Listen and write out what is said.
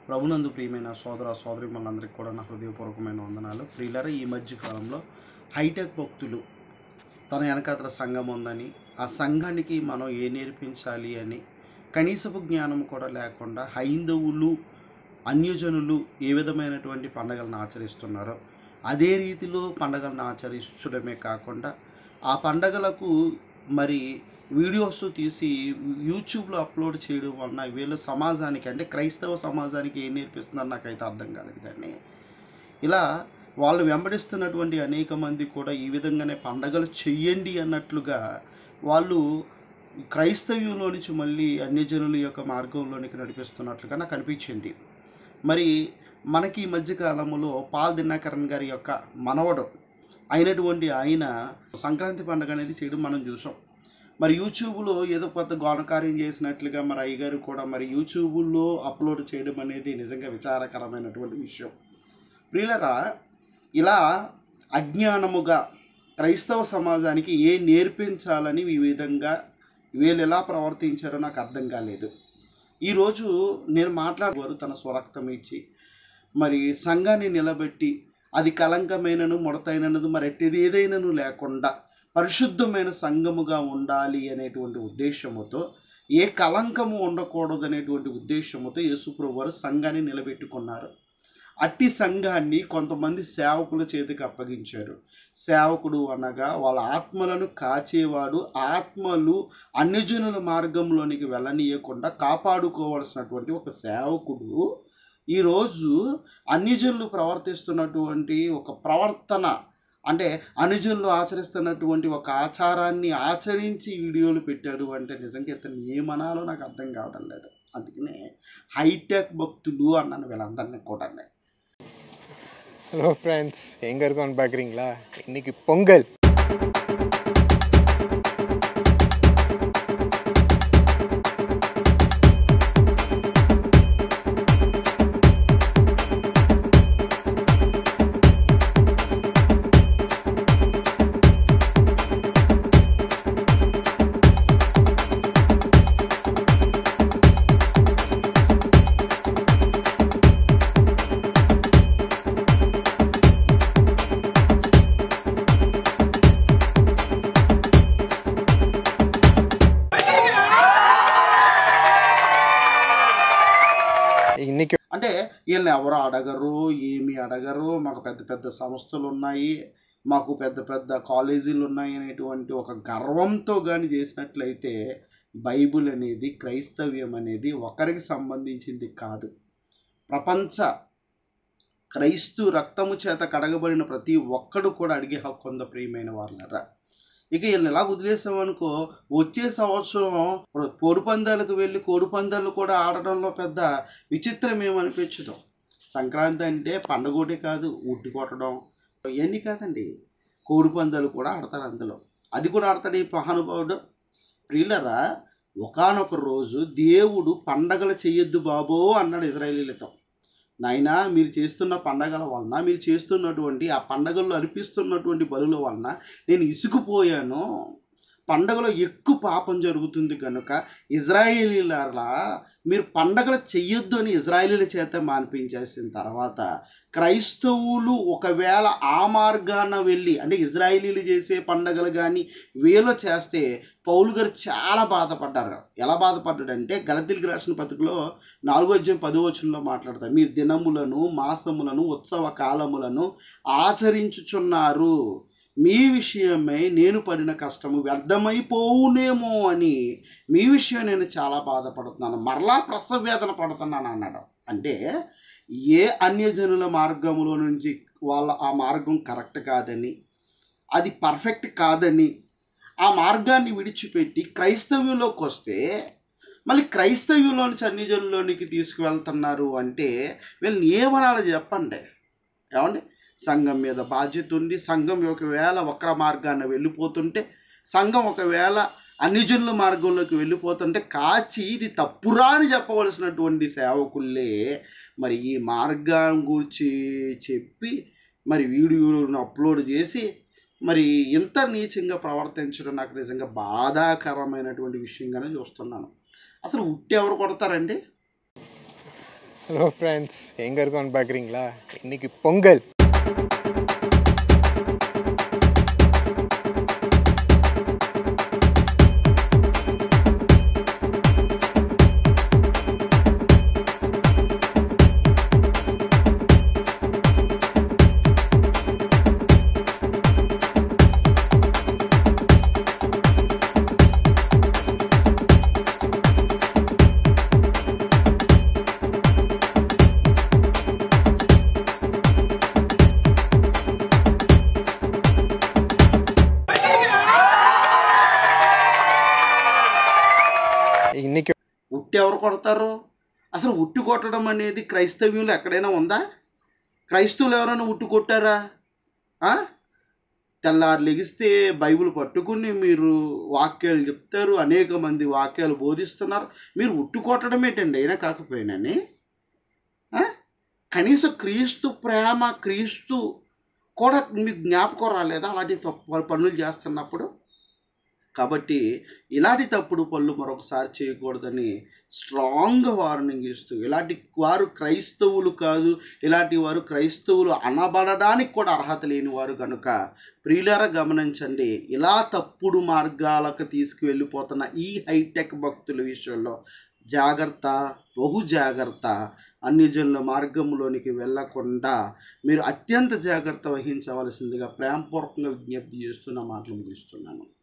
ప్రభునందు ప్రియమైన సోదర సోదరి మనందరికీ కూడా నా హృదయపూర్వకమైన వందనాలు ప్రియులర ఈ మధ్య కాలంలో హైటెక్ భక్తులు తన వెనకాతల సంఘం ఉందని ఆ సంఘానికి మనం ఏ నేర్పించాలి అని కనీసపు జ్ఞానం కూడా లేకుండా హైందవులు అన్యజనులు ఏ విధమైనటువంటి పండగలను ఆచరిస్తున్నారో అదే రీతిలో పండగలను ఆచరించడమే కాకుండా ఆ పండగలకు మరి వీడియోస్ తీసి యూట్యూబ్లో అప్లోడ్ చేయడం వలన వీళ్ళు సమాజానికి అంటే క్రైస్తవ సమాజానికి ఏం నేర్పిస్తున్నారు నాకైతే అర్థం కాలేదు కానీ ఇలా వాళ్ళు వెంబడిస్తున్నటువంటి అనేక మంది కూడా ఈ విధంగానే పండగలు చెయ్యండి అన్నట్లుగా వాళ్ళు క్రైస్తవ్యంలో నుంచి మళ్ళీ అన్యజనుల యొక్క మార్గంలోనికి నడిపిస్తున్నట్లుగా నాకు అనిపించింది మరి మనకి ఈ మధ్యకాలంలో పాల్ దినాకరణ్ గారి యొక్క మనవడు అయినటువంటి ఆయన సంక్రాంతి పండుగ అనేది చేయడం మనం చూసాం మరి యూట్యూబ్లో ఏదో కొత్త గోనకార్యం చేసినట్లుగా మరి అయ్యగారు కూడా మరి యూట్యూబ్లో అప్లోడ్ చేయడం అనేది నిజంగా విచారకరమైనటువంటి విషయం ప్రియులరా ఇలా అజ్ఞానముగా క్రైస్తవ సమాజానికి ఏ నేర్పించాలని ఈ విధంగా వీళ్ళు ఎలా ప్రవర్తించారో నాకు అర్థం కాలేదు ఈరోజు నేను మాట్లాడేవారు తన స్వరక్తం ఇచ్చి మరి సంఘాన్ని నిలబెట్టి అది కలంకమైనను ముడతైనను మరి ఎట్టిది ఏదైనాను లేకుండా పరిశుద్ధమైన సంఘముగా ఉండాలి అనేటువంటి ఉద్దేశముతో ఏ కలంకము ఉండకూడదు అనేటువంటి ఉద్దేశముతో యేసుప్రభు వారు సంఘాన్ని నిలబెట్టుకున్నారు అట్టి సంఘాన్ని కొంతమంది సేవకుల చేతికి అప్పగించారు సేవకుడు అనగా వాళ్ళ ఆత్మలను కాచేవాడు ఆత్మలు అన్యజనుల మార్గంలోనికి వెళ్ళనీయకుండా కాపాడుకోవాల్సినటువంటి ఒక సేవకుడు ఈరోజు అన్యజనులు ప్రవర్తిస్తున్నటువంటి ఒక ప్రవర్తన అంటే అనుజనులు ఆచరిస్తున్నటువంటి ఒక ఆచారాన్ని ఆచరించి వీడియోలు పెట్టాడు అంటే నిజంగా ఇతను ఏమనాలో నాకు అర్థం కావడం లేదు అందుకనే హైటెక్ భక్తులు అన్నాను వీళ్ళందరినీ కూడా ஹலோ ஃப்ரெண்ட்ஸ் எங்கே இருக்கோன்னு பார்க்குறீங்களா இன்னைக்கு பொங்கல் இன்னைக்கு అంటే వీళ్ళని ఎవరు అడగరు ఏమి అడగరు మాకు పెద్ద పెద్ద సంస్థలు ఉన్నాయి మాకు పెద్ద పెద్ద కాలేజీలు ఉన్నాయి అనేటువంటి ఒక గర్వంతో కానీ చేసినట్లయితే బైబిల్ అనేది క్రైస్తవ్యం అనేది ఒకరికి సంబంధించింది కాదు ప్రపంచ క్రైస్తు రక్తము చేత కడగబడిన ప్రతి ఒక్కడు కూడా అడిగే హక్కు ఉంద ప్రియమైన వాళ్ళరా ఇక వీళ్ళని ఎలా వదిలేసామనుకో వచ్చే సంవత్సరం కోడి పందాలకు వెళ్ళి కోడి పందాలు కూడా ఆడడంలో పెద్ద విచిత్రం ఏమనిపించదు సంక్రాంతి అంటే పండగోటే కాదు ఉట్టి కొట్టడం ఇవన్నీ కాదండి కోడి పందాలు కూడా ఆడతారు అందులో అది కూడా ఆడతాడు ఈ మహానుభావుడు ప్రియులరా ఒకనొక రోజు దేవుడు పండగలు చెయ్యొద్దు బాబో అన్నాడు ఇజ్రాయేలీలతో నాయనా మీరు చేస్తున్న పండగల వలన మీరు చేస్తున్నటువంటి ఆ పండగల్లో అర్పిస్తున్నటువంటి బలుల వలన నేను ఇసుకుపోయాను పండగలో ఎక్కువ పాపం జరుగుతుంది కనుక ఇజ్రాయేలీలలా మీరు పండగలు చెయ్యొద్దు అని ఇజ్రాయేలీల చేత మాన్పించేసిన తర్వాత క్రైస్తవులు ఒకవేళ ఆ మార్గాన వెళ్ళి అంటే ఇజ్రాయేలీలు చేసే పండగలు కానీ వేలో చేస్తే పౌలు గారు చాలా బాధపడ్డారు ఎలా బాధపడ్డాడంటే గలతీలకు రాసిన పత్రికలో నాలుగో అధ్యాయం పదో వచనంలో మాట్లాడతారు మీరు దినములను మాసములను ఉత్సవ కాలములను ఆచరించుచున్నారు మీ విషయమై నేను పడిన కష్టము వ్యర్థమైపోవునేమో అని మీ విషయం నేను చాలా బాధపడుతున్నాను మరలా ప్రసవేదన పడుతున్నాను అన్నాడు అంటే ఏ అన్యజనుల మార్గంలో నుంచి వాళ్ళ ఆ మార్గం కరెక్ట్ కాదని అది పర్ఫెక్ట్ కాదని ఆ మార్గాన్ని విడిచిపెట్టి క్రైస్తవ్యంలోకి వస్తే మళ్ళీ క్రైస్తవ్యంలో నుంచి అన్యజనుల్లోనికి తీసుకువెళ్తున్నారు అంటే వీళ్ళని ఏమనాలి చెప్పండి ఏమండి సంఘం మీద బాధ్యత ఉంది సంఘం ఒకవేళ వక్ర మార్గాన్ని వెళ్ళిపోతుంటే సంఘం ఒకవేళ అన్యజనుల మార్గంలోకి వెళ్ళిపోతుంటే కాచి ఇది తప్పురా అని చెప్పవలసినటువంటి సేవకుల్లే మరి ఈ మార్గం గురించి చెప్పి మరి వీడియోలను అప్లోడ్ చేసి మరి ఇంత నీచంగా ప్రవర్తించడం నాకు నిజంగా బాధాకరమైనటువంటి విషయంగానే చూస్తున్నాను అసలు ఉట్టి ఎవరు కొడతారండి ஹலோ ஃப்ரெண்ட்ஸ் எங்கே இருக்கோன்னு பார்க்குறீங்களா இன்னைக்கு பொங்கல் இன்னைக்கு ఉట్టి ఎవరు కొడతారు అసలు ఉట్టి కొట్టడం అనేది క్రైస్తవ్యంలో ఎక్కడైనా ఉందా క్రైస్తవులు ఎవరైనా ఉట్టి కొట్టారా ఆ? తెల్లారు లెగిస్తే బైబిల్ పట్టుకుని మీరు వాక్యాలు చెప్తారు అనేక మంది వాక్యాలు బోధిస్తున్నారు మీరు ఉట్టి కొట్టడం ఏంటండి అయినా కాకపోయినని ఆ? కనీసం క్రీస్తు ప్రేమ క్రీస్తు కూడా మీకు జ్ఞాపకం రాలేదా అలాంటి తప్పు పనులు చేస్తున్నప్పుడు కాబట్టి ఇలాంటి తప్పుడు పనులు మరొకసారి చేయకూడదని స్ట్రాంగ్గా వార్నింగ్ ఇస్తూ ఇలాంటి వారు క్రైస్తవులు కాదు ఇలాంటి వారు క్రైస్తవులు అనబడడానికి కూడా అర్హత లేని వారు కనుక ప్రియులారా గమనించండి ఇలా తప్పుడు మార్గాలకు తీసుకువెళ్ళిపోతున్న ఈ హైటెక్ భక్తుల విషయంలో జాగ్రత్త బహు జాగ్రత్త అన్యజనుల మార్గంలోనికి వెళ్ళకుండా మీరు అత్యంత జాగ్రత్త వహించవలసిందిగా ప్రేమపూర్వకంగా విజ్ఞప్తి చేస్తున్న మాటలు ముగిస్తున్నాను